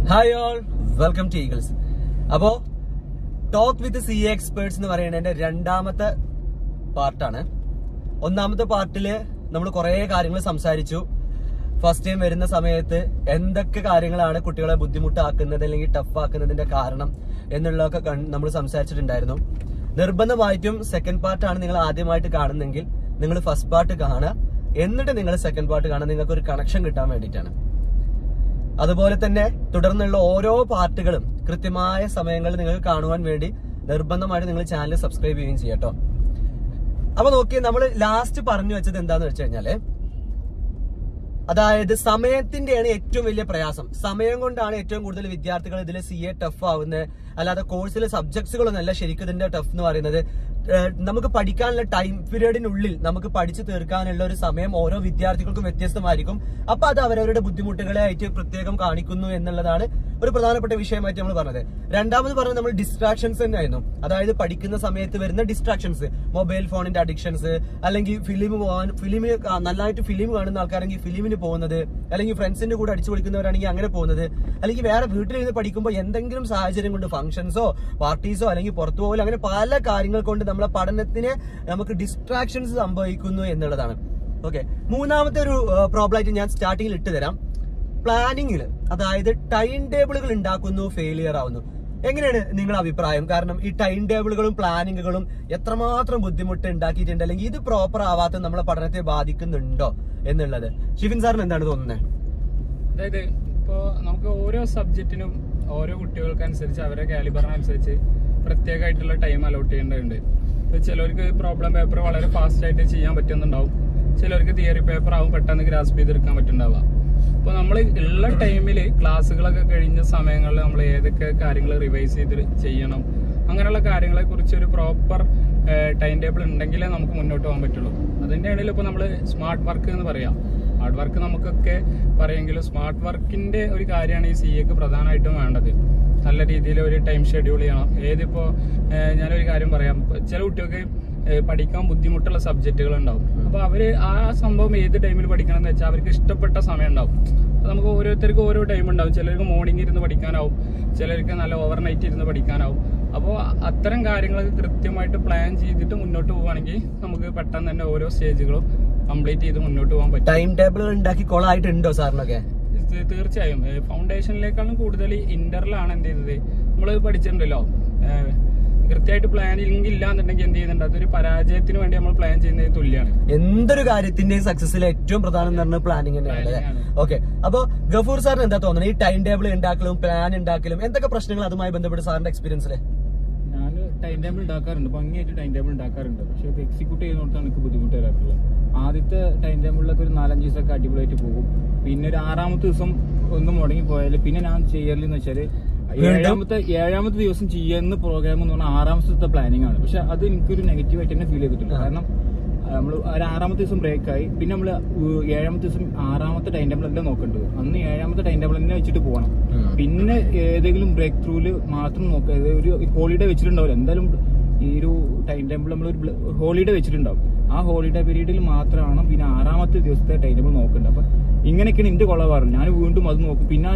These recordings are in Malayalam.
Hi all welcome to Eagles അപ്പോ talk with C A experts എന്ന് പറയുന്നതിന്റെ രണ്ടാമത്തെ പാർട്ടാണ് ഒന്നാമത്തെ പാർട്ടില് നമ്മൾ കുറെ കാര്യങ്ങൾ സംസാരിച്ചു ഫസ്റ്റ് ടൈം വരുന്ന സമയത്ത് എന്തൊക്കെ കാര്യങ്ങളാണ് കുട്ടികളെ ബുദ്ധിമുട്ടാക്കുന്നത് അല്ലെങ്കിൽ ടഫ് ആക്കുന്നതിന്റെ കാരണം എന്നുള്ളതൊക്കെ നമ്മൾ സംസാരിച്ചിട്ടുണ്ടായിരുന്നു നിർബന്ധമായിട്ടും സെക്കൻഡ് പാർട്ടാണ് നിങ്ങൾ ആദ്യമായിട്ട് കാണുന്നെങ്കിൽ നിങ്ങൾ ഫസ്റ്റ് പാർട്ട് കാണുക എന്നിട്ട് നിങ്ങൾ സെക്കൻഡ് പാർട്ട് കാണുക നിങ്ങൾക്ക് ഒരു കണക്ഷൻ കിട്ടാൻ വേണ്ടിയിട്ടാണ് അതുപോലെ തന്നെ തുടർന്നുള്ള ഓരോ പാർട്ടുകളും കൃത്യമായ സമയങ്ങളിൽ നിങ്ങൾക്ക് കാണുവാൻ വേണ്ടി നിർബന്ധമായിട്ട് നിങ്ങൾ ചാനൽ സബ്സ്ക്രൈബ് ചെയ്യുകയും ചെയ്യട്ടോ അപ്പൊ നോക്കി നമ്മൾ ലാസ്റ്റ് പറഞ്ഞു വെച്ചത് എന്താന്ന് വെച്ച് കഴിഞ്ഞാല് അതായത് സമയത്തിന്റെയാണ് ഏറ്റവും വലിയ പ്രയാസം സമയം കൊണ്ടാണ് ഏറ്റവും കൂടുതൽ വിദ്യാർത്ഥികൾ ഇതിൽ സി എ ടഫ് ആവുന്നത് അല്ലാതെ കോഴ്സിലെ സബ്ജക്ട്സുകളൊന്നല്ല ശരിക്കും ഇതിന്റെ ടഫ് എന്ന് പറയുന്നത് ഏഹ് നമുക്ക് പഠിക്കാനുള്ള ടൈം പീരീഡിനുള്ളിൽ നമുക്ക് പഠിച്ചു തീർക്കാനുള്ള ഒരു സമയം ഓരോ വിദ്യാർത്ഥികൾക്കും വ്യത്യസ്തമായിരിക്കും അപ്പൊ അത് അവരവരുടെ ബുദ്ധിമുട്ടുകളെ ആയിട്ട് പ്രത്യേകം കാണിക്കുന്നു എന്നുള്ളതാണ് ഒരു പ്രധാനപ്പെട്ട വിഷയമായിട്ട് നമ്മൾ പറഞ്ഞത് രണ്ടാമത് പറഞ്ഞത് നമ്മൾ ഡിസ്ട്രാക്ഷൻസ് തന്നെയായിരുന്നു അതായത് പഠിക്കുന്ന സമയത്ത് വരുന്ന ഡിസ്ട്രാക്ഷൻസ് മൊബൈൽ ഫോണിന്റെ അഡിക്ഷൻസ് അല്ലെങ്കിൽ ഫിലിം പോകാൻ ഫിലിമിന് നല്ലതായിട്ട് ഫിലിം കാണുന്ന ആൾക്കാരെങ്കിൽ ഫിലിമിന് പോകുന്നത് അല്ലെങ്കിൽ ഫ്രണ്ട്സിന്റെ കൂടെ അടിച്ചു വിളിക്കുന്നവരാണെങ്കിൽ അങ്ങനെ പോകുന്നത് അല്ലെങ്കിൽ വേറെ വീട്ടിലിരുന്ന് പഠിക്കുമ്പോൾ എന്തെങ്കിലും സാഹചര്യം കൊണ്ട് ഫംഗ്ഷൻസോ പാർട്ടീസോ അല്ലെങ്കിൽ പുറത്തു പോകലോ അങ്ങനെ പല കാര്യങ്ങൾ കൊണ്ട് നമ്മളെ പഠനത്തിന് നമുക്ക് ഡിസ്ട്രാക്ഷൻസ് സംഭവിക്കുന്നു എന്നുള്ളതാണ് ഓക്കെ മൂന്നാമത്തെ ഒരു പ്രോബ്ലം ആയിട്ട് ഞാൻ സ്റ്റാർട്ടിങ്ങിൽ ഇട്ട് തരാം പ്ലാനിങ്ങിൽ അതായത് ടൈം ടേബിളുകൾ ഉണ്ടാക്കുന്നു ഫെയിലിയർ ആവുന്നു എങ്ങനെയാണ് നിങ്ങളുടെ അഭിപ്രായം കാരണം ഈ ടൈം ടേബിളുകളും പ്ലാനിങ്ങുകളും എത്രമാത്രം ബുദ്ധിമുട്ട് ഉണ്ടാക്കിയിട്ടുണ്ട് അല്ലെങ്കിൽ ഇത് പ്രോപ്പർ ആവാത്ത നമ്മളെ പഠനത്തെ ബാധിക്കുന്നുണ്ടോ എന്നുള്ളത് ഷിഫിൻ സാറിന് എന്താണ് തോന്നുന്നത് അതായത് ഇപ്പോ നമുക്ക് ഓരോ സബ്ജക്റ്റിനും ഓരോ കുട്ടികൾക്ക് അനുസരിച്ച് അവരെ കാലിബറിനനുസരിച്ച് പ്രത്യേകമായിട്ടുള്ള ടൈം അലോട്ട് ചെയ്യേണ്ടതുണ്ട് ഇപ്പൊ ചിലർക്ക് പ്രോബ്ലം പേപ്പർ വളരെ ഫാസ്റ്റ് ആയിട്ട് ചെയ്യാൻ പറ്റുന്നുണ്ടാവും ചിലർക്ക് തിയറി പേപ്പർ ആവും പെട്ടെന്ന് ഗ്രാസ്പ് ചെയ്തെടുക്കാൻ പറ്റുന്നുണ്ടാവുക അപ്പോൾ നമ്മൾ ഉള്ള ടൈമിൽ ക്ലാസ്സുകളൊക്കെ കഴിഞ്ഞ സമയങ്ങളിൽ നമ്മൾ ഏതൊക്കെ കാര്യങ്ങൾ റിവൈസ് ചെയ്ത് ചെയ്യണം അങ്ങനെയുള്ള കാര്യങ്ങളെ കുറിച്ച് ഒരു പ്രോപ്പർ ടൈം ടേബിൾ ഉണ്ടെങ്കിലേ നമുക്ക് മുന്നോട്ട് പോകാൻ പറ്റുള്ളൂ അതിൻ്റെ ഇടയിൽ ഇപ്പോൾ നമ്മൾ സ്മാർട്ട് വർക്ക് എന്ന് പറയാം ഹാർഡ് വർക്ക് നമുക്കൊക്കെ പറയുമെങ്കിലും സ്മാർട്ട് വർക്കിന്റെ ഒരു കാര്യമാണ് ഈ സി എക്ക് പ്രധാനമായിട്ടും വേണ്ടത് നല്ല രീതിയിൽ ഒരു ടൈം ഷെഡ്യൂൾ ചെയ്യണം ഏതിപ്പോ ഏഹ്, ഞാനൊരു കാര്യം പറയാം ഇപ്പൊ ചില കുട്ടികൾക്ക് ഏഹ്, പഠിക്കാൻ ബുദ്ധിമുട്ടുള്ള സബ്ജക്റ്റുകൾ ഉണ്ടാവും അപ്പൊ അവര് ആ സംഭവം ഏത് ടൈമിൽ പഠിക്കണം എന്ന് വെച്ചാൽ അവർക്ക് ഇഷ്ടപ്പെട്ട സമയം ഉണ്ടാവും അപ്പൊ നമുക്ക് ഓരോരുത്തർക്കും ഓരോ ടൈം ഉണ്ടാവും ചിലർക്ക് മോർണിംഗ് ഇരുന്ന് പഠിക്കാനാവും ചിലർക്ക് നല്ല ഓവർനൈറ്റ് ഇരുന്ന് പഠിക്കാനാവും അപ്പോൾ അത്തരം കാര്യങ്ങളൊക്കെ കൃത്യമായിട്ട് പ്ലാൻ ചെയ്തിട്ട് മുന്നോട്ട് പോവുകയാണെങ്കിൽ നമുക്ക് പെട്ടെന്ന് തന്നെ ഓരോ സ്റ്റേജുകളും കംപ്ലീറ്റ് ചെയ്ത് മുന്നോട്ട് പോകാൻ പറ്റും ടൈം ടേബിളുകൾ ഉണ്ടാക്കി കൊളായിട്ടുണ്ടോ സാറിനൊക്കെ ഇത് തീർച്ചയായും ഏഹ് ഫൗണ്ടേഷനിലേക്കാളും കൂടുതൽ ഇന്ററിലാണ് എന്ത് ചെയ്തത് നമ്മൾ പഠിച്ചിട്ടുണ്ടല്ലോ ഏഹ് കൃത്യമായിട്ട് പ്ലാനിങ് ഇല്ല എന്നുണ്ടെങ്കിൽ എന്ത് ചെയ്യുന്നുണ്ട് അതൊരു പരാജയത്തിന് വേണ്ടി നമ്മൾ പ്ലാൻ ചെയ്യുന്നതിന് തുല്യമാണ് എന്തൊരു കാര്യത്തിന്റെയും സക്സസിൽ ഏറ്റവും പ്രധാനം എന്ന് പറഞ്ഞ പ്ലാനിങ് തന്നെയാണ് അല്ലേ Planning ആണ്. ഓക്കെ അപ്പൊ ഗഫൂർ സാറിന് എന്താ തോന്നുന്നത് ഈ ടൈം ടേബിൾ ഉണ്ടാക്കലും പ്ലാൻ ഉണ്ടാക്കലും എന്തൊക്കെ പ്രശ്നങ്ങൾ അതുമായി ബന്ധപ്പെട്ട് സാറിന്റെ എക്സ്പീരിയൻസില് ഞാൻ ടൈം ടേബിൾ ഉണ്ടാക്കാറുണ്ട് ഭംഗിയായിട്ട് ടൈം ടേബിൾ ഉണ്ടാക്കാറുണ്ട് പക്ഷെ അത് എക്സിക്യൂട്ട് ചെയ്യുന്നിടത്താണ് എനിക്ക് ബുദ്ധിമുട്ട് വരാറുള്ളത് ആദ്യത്തെ ടൈം ടേബിളിലൊക്കെ ഒരു നാലഞ്ച് ദിവസമൊക്കെ അടിപൊളിയായിട്ട് പോകും പിന്നെ ഒരു ആറാമത്തെ ദിവസം ഒന്ന് മുടങ്ങി പോയാൽ പിന്നെ ഞാൻ ചെയ്യലെന്ന് വെച്ചാൽ ഏഴാമത്തെ ഏഴാമത്തെ ദിവസം ചെയ്യുന്ന പ്രോഗ്രാം എന്ന് പറഞ്ഞാൽ ആറാമത്തെ പ്ലാനിങ് ആണ് പക്ഷെ അത് എനിക്കൊരു നെഗറ്റീവ് ആയിട്ട് തന്നെ ഫീൽ ചെയ്തിട്ടുണ്ട് കാരണം നമ്മൾ ഒരു ആറാമത്തെ ദിവസം ബ്രേക്ക് ആയി പിന്നെ നമ്മൾ ഏഴാമത്തെ ദിവസം ആറാമത്തെ ടൈം ടേബിൾ അല്ല നോക്കേണ്ടത് അന്ന് ഏഴാമത്തെ ടൈം ടേബിൾ തന്നെ വെച്ചിട്ട് പോകണം പിന്നെ ഏതെങ്കിലും ബ്രേക്ക് ത്രൂല് മാത്രം നോക്കുക അതായത് ഒരു ഹോളിഡേ വെച്ചിട്ടുണ്ടാവില്ല എന്തായാലും ഈ ഒരു ടൈം ടേബിൾ നമ്മൾ ഒരു ഹോളിഡേ വെച്ചിട്ടുണ്ടാവും ആ ഹോളിഡേ പീരീഡിൽ മാത്രമാണ് പിന്നെ ആറാമത്തെ ദിവസത്തെ ടൈം ടേബിൾ നോക്കേണ്ടത് അപ്പൊ ഇങ്ങനെയൊക്കെയാണ് എന്റെ കൊളവാറുണ്ട് ഞാൻ വീണ്ടും അത് നോക്കും പിന്നെ ആ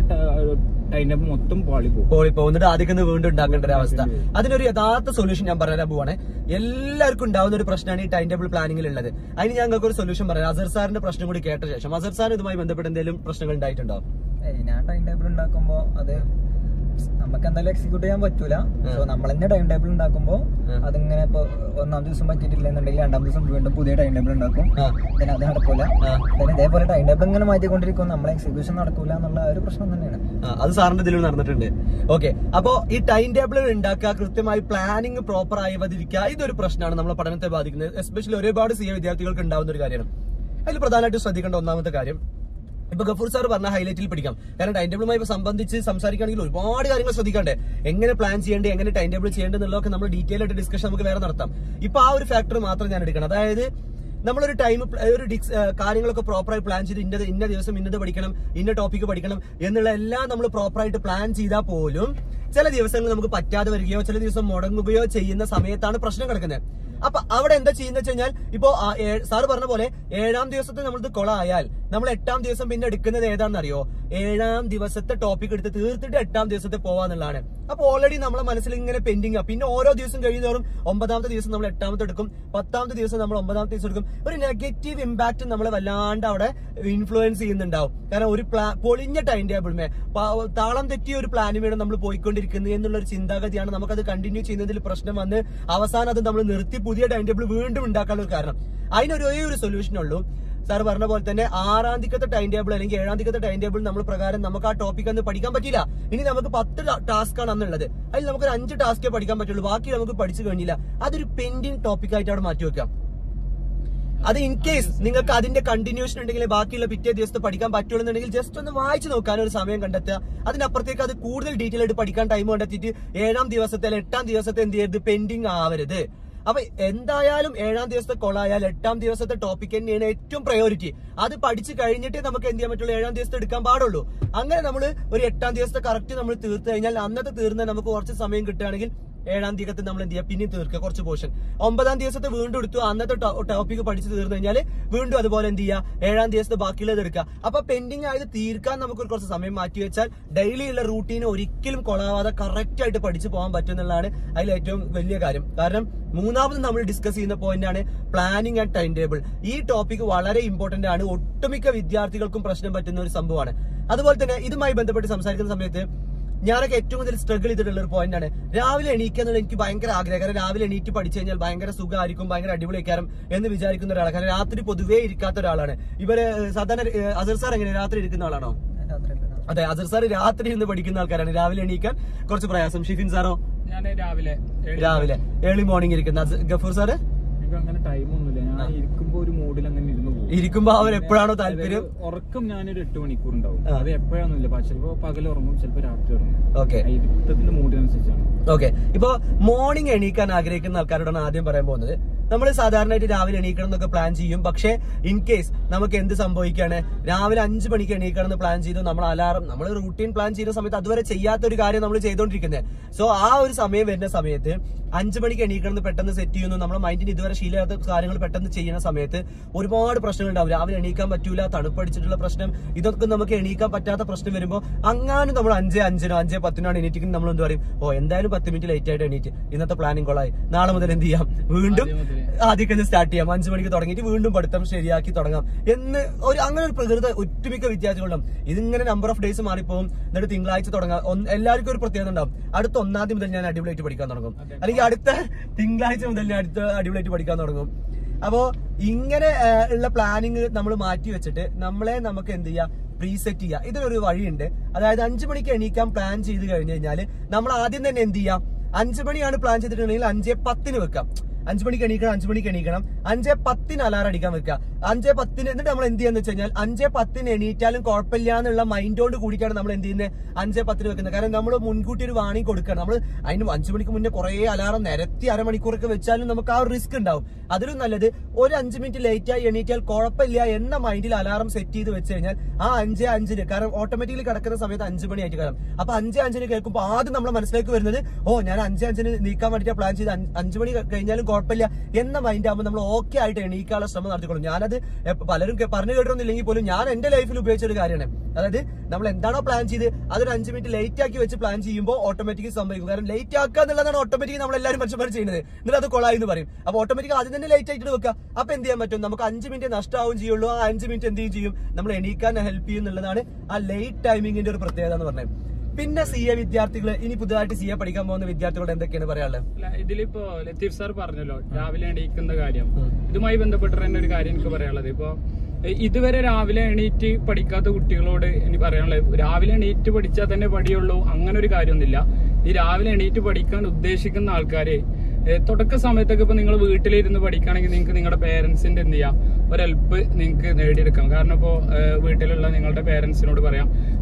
ടൈം ടേബിൾ മൊത്തം പാളി പോകും പോയി പോകുന്നിട്ട് ആദ്യം വീണ്ടും ഉണ്ടാക്കേണ്ട ഒരു അവസ്ഥ അതിനൊരു യഥാർത്ഥ സൊല്യൂഷൻ ഞാൻ പറഞ്ഞുതരാൻ പോവാണ് എല്ലാവർക്കും ഉണ്ടാവുന്ന ഒരു പ്രശ്നമാണ് ഈ ടൈം ടേബിൾ പ്ലാനിങ്ങിൽ ഉള്ളത് അതിന് ഞങ്ങൾക്ക് ഒരു സൊല്യൂഷൻ പറയാം അസർ സാറിന്റെ പ്രശ്നം കൂടി കേട്ട ശേഷം അസർ സാർ ഇതുമായി ബന്ധപ്പെട്ട് എന്തെങ്കിലും പ്രശ്നങ്ങൾ ഉണ്ടായിട്ടുണ്ടോ ഏയ് ഞാൻ ടൈം ടേബിൾ ഉണ്ടാക്കുമ്പോ അത് നമുക്ക് എന്തായാലും എക്സിക്യൂട്ട് ചെയ്യാൻ പറ്റൂല സോ നമ്മൾ തന്നെ ടൈം ടേബിൾ ഉണ്ടാക്കുമ്പോ ഉം. അതിങ്ങനെ ഇപ്പൊ ഒന്നാം ദിവസം പറ്റിയിട്ടില്ല എന്നുണ്ടെങ്കിൽ രണ്ടാം ദിവസം വീണ്ടും പുതിയ ടൈം ടേബിൾ ഉണ്ടാക്കും ആ. പിന്നെ അത് നടക്കൂല ആ. പിന്നെ ഇതേപോലെ ടൈം ടേബിൾ ഇങ്ങനെ മാറ്റിക്കൊണ്ടിരിക്കും നമ്മളെ എക്സിക്യൂഷൻ നടക്കൂല എന്നുള്ള ആ ഒരു പ്രശ്നം തന്നെയാണ് ആ, അത് സാറിന്റെ ഇതിൽ നടന്നിട്ടുണ്ട് ഓക്കെ അപ്പോ ഈ ടൈം ടേബിൾ ഉണ്ടാക്കുക കൃത്യമായി പ്ലാനിങ് പ്രോപ്പർ ആയി വതിരിക്കുക ഇതൊരു പ്രശ്നമാണ് നമ്മളെ പഠനത്തെ ബാധിക്കുന്നത് എസ്പെഷ്യലി ഒരുപാട് സി എ വിദ്യാർത്ഥികൾക്ക് ഉണ്ടാവുന്ന ഒരു കാര്യമാണ് അതിൽ പ്രധാനമായിട്ടും ശ്രദ്ധിക്കേണ്ട ഒന്നാമത്തെ കാര്യം ഇപ്പൊ ഗഫൂർ സാർ പറഞ്ഞ ഹൈലൈറ്റിൽ പിടിക്കാം കാരണം ടൈം ടേബിളുമായി സംബന്ധിച്ച് സംസാരിക്കുകയാണെങ്കിൽ ഒരുപാട് കാര്യങ്ങൾ ശ്രദ്ധിക്കണ്ടേ എങ്ങനെ പ്ലാൻ ചെയ്യേണ്ടത് എങ്ങനെ ടൈം ടേബിൾ ചെയ്യേണ്ടത് എന്നുള്ളതൊക്കെ നമ്മൾ ഡീറ്റെയിൽ ആയിട്ട് ഡിസ്കഷൻ നമുക്ക് വേറെ നടത്താം ഇപ്പൊ ആ ഒരു ഫാക്ടർ മാത്രം ഞാൻ എടുക്കണം അതായത് നമ്മളൊരു ടൈം ഒരു ഡിക്സ് ഏഹ് കാര്യങ്ങളൊക്കെ പ്രോപ്പറായി പ്ലാൻ ചെയ്ത് ഇന്നത് ഇന്ന ദിവസം ഇന്നത് പഠിക്കണം ഇന്ന ടോപ്പിക്ക് പഠിക്കണം എന്നുള്ള എല്ലാം നമ്മൾ പ്രോപ്പറായിട്ട് പ്ലാൻ ചെയ്താൽ പോലും ചില ദിവസങ്ങൾ നമുക്ക് പറ്റാതെ വരികയോ ചില ദിവസം മുടങ്ങുകയോ ചെയ്യുന്ന സമയത്താണ് പ്രശ്നം കിടക്കുന്നത് അപ്പൊ അവിടെ എന്താ ചെയ്യുന്ന വെച്ച് കഴിഞ്ഞാൽ ഇപ്പോ സാറ് പറഞ്ഞ പോലെ ഏഴാം ദിവസത്തെ നമ്മളിത് കൊളായാൽ നമ്മൾ എട്ടാം ദിവസം പിന്നെ എടുക്കുന്നത് ഏതാണെന്നറിയോ ഏഴാം ദിവസത്തെ ടോപ്പിക് എടുത്ത് തീർത്തിട്ട് എട്ടാം ദിവസത്തെ പോവാന്നുള്ളതാണ് അപ്പൊ ഓൾറെഡി നമ്മളെ മനസ്സിൽ ഇങ്ങനെ പെൻഡിങ് ആ പിന്നെ ഓരോ ദിവസം കഴിയുന്നതോറും ഒമ്പതാമത്തെ ദിവസം നമ്മൾ എട്ടാമത്തെ എടുക്കും പത്താമത്തെ ദിവസം നമ്മൾ ഒമ്പതാമത്തെ ദിവസം എടുക്കും ഒരു നെഗറ്റീവ് ഇമ്പാക്ട് നമ്മളെ വല്ലാണ്ട് അവിടെ ഇൻഫ്ലുവൻസ് ചെയ്യുന്നുണ്ടാവും കാരണം ഒരു പ്ലാ പൊളിഞ്ഞ ടൈം ടേബിൾമേ താളം തെറ്റിയ ഒരു പ്ലാനുമാണ് നമ്മൾ പോയിക്കൊണ്ടിരിക്കുന്നത് എന്നുള്ള ഒരു ചിന്താഗതിയാണ് നമുക്കത് കണ്ടിന്യൂ ചെയ്യുന്നതിൽ പ്രശ്നം വന്ന് അവസാനം അത് നമ്മൾ നിർത്തി പുതിയ ടൈം ടേബിൾ വീണ്ടും ഉണ്ടാക്കാനുള്ള ഒരു കാരണം അതിനൊരു ഒരേ ഒരു സൊല്യൂഷൻ ഉള്ളൂ സാർ പറഞ്ഞ പോലെ തന്നെ ആറാം തീയത്തെ ടൈം ടേബിൾ അല്ലെങ്കിൽ ഏഴാം തീയത്തെ ടൈം ടേബിൾ നമ്മൾ പ്രകാരം നമുക്ക് ആ ടോപ്പിക് അന്ന് പഠിക്കാൻ പറ്റില്ല ഇനി നമുക്ക് പത്ത് ടാസ്ക് ആണ് അന്നുള്ളത് അതിൽ നമുക്ക് ഒരു അഞ്ച് ടാസ്കേ പഠിക്കാൻ പറ്റുള്ളൂ ബാക്കി നമുക്ക് പഠിച്ചു കഴിഞ്ഞില്ല അതൊരു പെൻഡിങ് ടോപ്പിക് ആയിട്ട് അവിടെ മാറ്റി വെക്കാം അത് ഇൻ കേസ് നിങ്ങൾക്ക് അതിന്റെ കണ്ടിന്യൂഷൻ ഉണ്ടെങ്കിൽ ബാക്കിയുള്ള പിറ്റേ ദിവസത്തെ പഠിക്കാൻ പറ്റുള്ളൂ എന്നുണ്ടെങ്കിൽ ജസ്റ്റ് ഒന്ന് വായിച്ചു നോക്കാൻ ഒരു സമയം കണ്ടെത്തുക അതിനപ്പുറത്തേക്ക് അത് കൂടുതൽ ഡീറ്റെയിൽ ആയിട്ട് പഠിക്കാൻ ടൈം കണ്ടെത്തിയിട്ട് ഏഴാം ദിവസത്തെ അല്ലെങ്കിൽ എട്ടാം ദിവസത്തെ എന്ത് ചെയ്യരുത് പെൻഡിങ് ആവരുത് അപ്പൊ എന്തായാലും ഏഴാം ദിവസത്തെ കൊളായാൽ എട്ടാം ദിവസത്തെ ടോപ്പിക് തന്നെയാണ് ഏറ്റവും പ്രയോറിറ്റി അത് പഠിച്ചു കഴിഞ്ഞിട്ടേ നമുക്ക് എന്ത് ചെയ്യാൻ പറ്റുള്ളൂ ഏഴാം ദിവസത്തെ എടുക്കാൻ പാടുള്ളൂ അങ്ങനെ നമ്മൾ ഒരു എട്ടാം ദിവസത്തെ കറക്റ്റ് നമ്മൾ തീർത്ത് കഴിഞ്ഞാൽ അന്നത്തെ തീർന്ന നമുക്ക് കുറച്ച് സമയം കിട്ടുകയാണെങ്കിൽ ഏഴാം തീയതി നമ്മൾ എന്ത് ചെയ്യുക പിന്നെ തീർക്കുക കുറച്ച് പോർഷൻ ഒമ്പതാം ദിവസത്തെ വീണ്ടും എടുത്തു അന്നത്തെ ടോപ്പിക് പഠിച്ചു തീർന്നു കഴിഞ്ഞാൽ വീണ്ടും അതുപോലെ എന്ത് ചെയ്യുക ഏഴാം ദിവസത്തെ ബാക്കിയുള്ളത് എടുക്കുക അപ്പൊ പെൻഡിങ് ആയത് തീർക്കാൻ നമുക്ക് കുറച്ച് സമയം മാറ്റി വെച്ചാൽ ഡെയിലി ഉള്ള റൂട്ടീന് ഒരിക്കലും കൊളാവാതെ കറക്റ്റ് ആയിട്ട് പഠിച്ചു പോകാൻ പറ്റും എന്നുള്ളതാണ് അതിൽ ഏറ്റവും വലിയ കാര്യം കാരണം മൂന്നാമത് നമ്മൾ ഡിസ്കസ് ചെയ്യുന്ന പോയിന്റ് ആണ് പ്ലാനിങ് ആൻഡ് ടൈം ടേബിൾ ഈ ടോപ്പിക് വളരെ ഇമ്പോർട്ടന്റ് ആണ് ഒട്ടുമിക്ക വിദ്യാർത്ഥികൾക്കും പ്രശ്നം പറ്റുന്ന ഒരു സംഭവമാണ് അതുപോലെ തന്നെ ഇതുമായി ബന്ധപ്പെട്ട് സംസാരിക്കുന്ന സമയത്ത് ഞാനൊക്കെ ഏറ്റവും കൂടുതൽ സ്ട്രഗിൾ ചെയ്തിട്ടുള്ള ഒരു പോയിന്റ് ആണ് രാവിലെ എണീക്കുക എന്നുള്ളത് എനിക്ക് ഭയങ്കര ആഗ്രഹം കാരണം രാവിലെ എണീറ്റ് പഠിച്ചു കഴിഞ്ഞാൽ ഭയങ്കര സുഖമായിരിക്കും ഭയങ്കര അടിപൊളിയായിരിക്കും എന്ന് വിചാരിക്കുന്ന ഒരാളാണ് കാരണം രാത്രി പൊതുവേ ഇരിക്കാത്ത ഒരാളാണ് ഇവര് ഏഹ്, സാധാരണ ഏഹ്, അസർ സാർ എങ്ങനെ രാത്രി ഇരിക്കുന്ന ആളാണോ അതെ അസർ സാർ രാത്രി ഇരുന്ന് പഠിക്കുന്ന ആൾക്കാരാണ് രാവിലെ എണീക്കാൻ കുറച്ച് പ്രയാസം ഷിഫിൻ സാറോ ഞാൻ രാവിലെ ഏഴ് രാവിലെ ഏർലി മോർണിംഗ് ഇരിക്കുന്ന അസ്- ഗഫൂർ സാറ് എനിക്ക് അങ്ങനെ ടൈമൊന്നുമില്ല ഞാൻ ഇരിക്കുമ്പോ ഒരു മൂഡിൽ അങ്ങനെ ഇരുന്ന് പോകും ഇരിക്കുമ്പോ അവർ എപ്പോഴാണോ താല്പര്യം അതായത് ഉറക്കം ഞാനൊരു എട്ട് മണിക്കൂർ ഉണ്ടാവും ആ. അത് എപ്പോഴാണെന്നില്ല പക്ഷെ ചിലപ്പോ പകൽ ഉറങ്ങും ചിലപ്പോ രാത്രി ഉറങ്ങും ഓക്കെ ആ ഇരുത്തത്തിന്റെ മൂഡിനനുസരിച്ചാണ് ഓക്കെ ഇപ്പൊ മോർണിംഗ് എണീക്കാൻ ആഗ്രഹിക്കുന്ന ആൾക്കാരോടാണ് ആദ്യം പറയാൻ പോകുന്നത് നമ്മൾ സാധാരണയായിട്ട് രാവിലെ എണീക്കണം എന്നൊക്കെ പ്ലാൻ ചെയ്യും പക്ഷേ ഇൻ കേസ് നമുക്ക് എന്ത് സംഭവിക്കുകയാണ് രാവിലെ അഞ്ചു മണിക്ക് എണീക്കണം എന്ന് പ്ലാൻ ചെയ്തു നമ്മൾ അലാറം നമ്മൾ റൂട്ടീൻ പ്ലാൻ ചെയ്യുന്ന സമയത്ത് അതുവരെ ചെയ്യാത്ത ഒരു കാര്യം നമ്മൾ ചെയ്തുകൊണ്ടിരിക്കുന്നത് സോ ആ ഒരു സമയം വരുന്ന സമയത്ത് അഞ്ചു മണിക്ക് എണീക്കണം എന്ന് പെട്ടെന്ന് സെറ്റ് ചെയ്യുന്നു നമ്മുടെ മൈൻഡിന് ഇതുവരെ ശീലമാത്ത കാര്യങ്ങൾ പെട്ടെന്ന് ചെയ്യുന്ന സമയത്ത് ഒരുപാട് പ്രശ്നങ്ങൾ ഉണ്ടാവും രാവിലെ എണീക്കാൻ പറ്റൂല തണുപ്പടിച്ചിട്ടുള്ള പ്രശ്നം ഇതൊക്കെ നമുക്ക് എണീക്കാൻ പറ്റാത്ത പ്രശ്നം വരുമ്പോൾ അങ്ങാനും നമ്മൾ അഞ്ച് അഞ്ചിനോ അഞ്ച് പത്തിനോ എണീറ്റിക്കും നമ്മൾ എന്ത് പറയും ഓ എന്തായാലും പത്ത് മിനിറ്റ് ലേറ്റ് ആയിട്ട് എണീറ്റ് ഇന്നത്തെ പ്ലാനിങ് കൊള്ളായി നാളെ മുതൽ എന്ത് ചെയ്യാം വീണ്ടും ആദ്യം മുതലേ. ആദ്യമൊക്കെ സ്റ്റാർട്ട് ചെയ്യാം അഞ്ചു മണിക്ക് തുടങ്ങിയിട്ട് വീണ്ടും പഠിത്തം ശരിയാക്കി തുടങ്ങാം എന്ന് ഒരു അങ്ങനെ ഒരു പ്രകൃത ഒട്ടുമിക്ക വിദ്യാർത്ഥികളും ഇതിങ്ങനെ നമ്പർ ഓഫ് ഡേയ്സ് മാറിപ്പോകും എന്നിട്ട് തിങ്കളാഴ്ച തുടങ്ങാം ഒന്ന് എല്ലാവർക്കും ഒരു പ്രത്യേകത ഉണ്ടാവും അടുത്ത ഒന്നാം തീയതി മുതൽ ഞാൻ അടിപൊളിയായിട്ട് പഠിക്കാൻ തുടങ്ങും അല്ലെങ്കിൽ അടുത്ത തിങ്കളാഴ്ച മുതൽ ഞാൻ അടുത്ത അടിപൊളിയായിട്ട് പഠിക്കാൻ തുടങ്ങും അപ്പോ ഇങ്ങനെ ആ, ഉള്ള പ്ലാനിങ് നമ്മൾ മാറ്റി വെച്ചിട്ട് നമ്മളെ നമുക്ക് എന്ത് ചെയ്യാം പ്രീസെറ്റ് ചെയ്യുക ഇതിനൊരു വഴിയുണ്ട് അതായത് അഞ്ചു മണിക്ക് എണീക്കാൻ പ്ലാൻ ചെയ്ത് കഴിഞ്ഞു കഴിഞ്ഞാൽ നമ്മൾ ആദ്യം തന്നെ എന്ത് ചെയ്യാം അഞ്ചു മണിയാണ് പ്ലാൻ ചെയ്തിട്ടുണ്ടെങ്കിൽ അഞ്ചേ പത്തിന് വെക്കാം അഞ്ചു മണിക്ക് എണീക്കണം അഞ്ചു മണിക്ക് എണീക്കണം അഞ്ചേ പത്തിന് അലാറം അടിക്കാൻ വെക്കുക അഞ്ചേ പത്തിന് എന്നിട്ട് നമ്മൾ എന്ത് ചെയ്യാന്ന് വെച്ച് കഴിഞ്ഞാൽ അഞ്ചേ പത്തിന് എണീറ്റാലും കുഴപ്പമില്ല എന്നുള്ള മൈൻഡോട് കൂടിയിട്ടാണ് നമ്മൾ എന്ത് ചെയ്യുന്നത് അഞ്ചേ പത്തിന് വെക്കുന്നത് കാരണം നമ്മൾ മുൻകൂട്ടി ഒരു വാണിംഗ് കൊടുക്കണം നമ്മൾ അതിന് അഞ്ചു മണിക്ക് മുന്നേ കുറെ അലാറം നിരത്തി അരമണിക്കൂറൊക്കെ വെച്ചാലും നമുക്ക് ആ ഒരു റിസ്ക് ഉണ്ടാവും അതിലും നല്ലത് ഒരു അഞ്ച് മിനിറ്റ് ലേറ്റ് ആയി എണീറ്റാൽ കുഴപ്പമില്ല എന്ന മൈൻഡിൽ അലാറം സെറ്റ് ചെയ്ത് വെച്ച് കഴിഞ്ഞാൽ ആ അഞ്ചേ അഞ്ചിന് കാരണം ഓട്ടോമാറ്റിക്കലി കിടക്കുന്ന സമയത്ത് അഞ്ച് മണി ആയിട്ട് കാരണം അപ്പൊ അഞ്ചേ അഞ്ചിന് കേൾക്കുമ്പോൾ ആദ്യം നമ്മുടെ മനസ്സിലേക്ക് വരുന്നത് ഓ ഞാൻ അഞ്ചേ അഞ്ചിന് നീക്കാൻ വേണ്ടിയിട്ട് പ്ലാൻ ചെയ്ത് അഞ്ച് അഞ്ച് മണി കഴിഞ്ഞാലും കുഴപ്പമില്ല എന്ന മൈൻഡ് ആകുമ്പോൾ നമ്മൾ ഓക്കെ ആയിട്ട് എണീക്കാനുള്ള ശ്രമം നടത്തിക്കൊള്ളും ഞാനത് എപ്പ- പലരും കേ- പറഞ്ഞു കേട്ടൊന്നുമില്ലെങ്കിൽ പോലും ഞാൻ എന്റെ ലൈഫിൽ ഉപയോഗിച്ച ഒരു കാര്യമാണ് അതായത് നമ്മൾ എന്താണോ പ്ലാൻ ചെയ്ത് അതൊരു അഞ്ച് മിനിറ്റ് ലേറ്റ് ആക്കി വെച്ച് പ്ലാൻ ചെയ്യുമ്പോൾ ഓട്ടോമാറ്റിക് സംഭവിക്കും കാരണം ലേറ്റ് ആക്കുക എന്നുള്ളതാണ് ഓട്ടോമാറ്റിക് നമ്മൾ എല്ലാവരും മനുഷ്യന്മാർ ചെയ്യുന്നത് എന്നിട്ട് അത് കൊളായി എന്ന് പറയും അപ്പൊ ഓട്ടോമാറ്റിക് ആദ്യം തന്നെ ലേറ്റ് ആയിട്ട് വെക്കുക അപ്പൊ എന്ത് ചെയ്യാൻ പറ്റും നമുക്ക് അഞ്ച് മിനിറ്റ് നഷ്ടമാവും ചെയ്യുള്ളൂ ആ അഞ്ച് മിനിറ്റ് എന്ത് ചെയ്യും ചെയ്യും നമ്മൾ എണീക്കാൻ ഹെൽപ്പ് ചെയ്യും എന്നുള്ളതാണ് ആ ലേറ്റ് ടൈമിങ്ങിന്റെ ഒരു പ്രത്യേകത എന്ന് പറഞ്ഞത് പിന്നെ സി എ വിദ്യാർത്ഥികൾ ഇനി പുതുതായിട്ട് സി എ പഠിക്കാൻ പോകുന്ന വിദ്യാർത്ഥികളോട് എന്തൊക്കെയാണ് പറയാനുള്ളത് അല്ല, ഇതിലിപ്പോ ലത്തീഫ് സാർ പറഞ്ഞല്ലോ രാവിലെ എണീക്കുന്ന കാര്യം ഉം. ഇതുമായി ബന്ധപ്പെട്ട് തന്നെ ഒരു കാര്യം എനിക്ക് പറയാനുള്ളത് ഇപ്പൊ എ, ഇതുവരെ രാവിലെ എണീറ്റ് പഠിക്കാത്ത കുട്ടികളോട് എനിക്ക് പറയാനുള്ളത് രാവിലെ എണീറ്റ് പഠിച്ചാൽ തന്നെ പഠിയുള്ളൂ അങ്ങനെ ഒരു കാര്യമൊന്നുമില്ല ഈ രാവിലെ എണീറ്റ് പഠിക്കാൻ ഉദ്ദേശിക്കുന്ന ആൾക്കാര് എ, തുടക്ക സമയത്തൊക്കെ ഇപ്പൊ നിങ്ങൾ വീട്ടിലിരുന്ന് പഠിക്കുകയാണെങ്കിൽ നിങ്ങൾക്ക് നിങ്ങളുടെ പേരൻസിന്റെ എന്ത് ചെയ്യാം ഒരു ഹെൽപ്പ് നിങ്ങൾക്ക് നേടിയെടുക്കാം കാരണം ഇപ്പോൾ വീട്ടിലുള്ള നിങ്ങളുടെ പേരൻസിനോട് പറയാം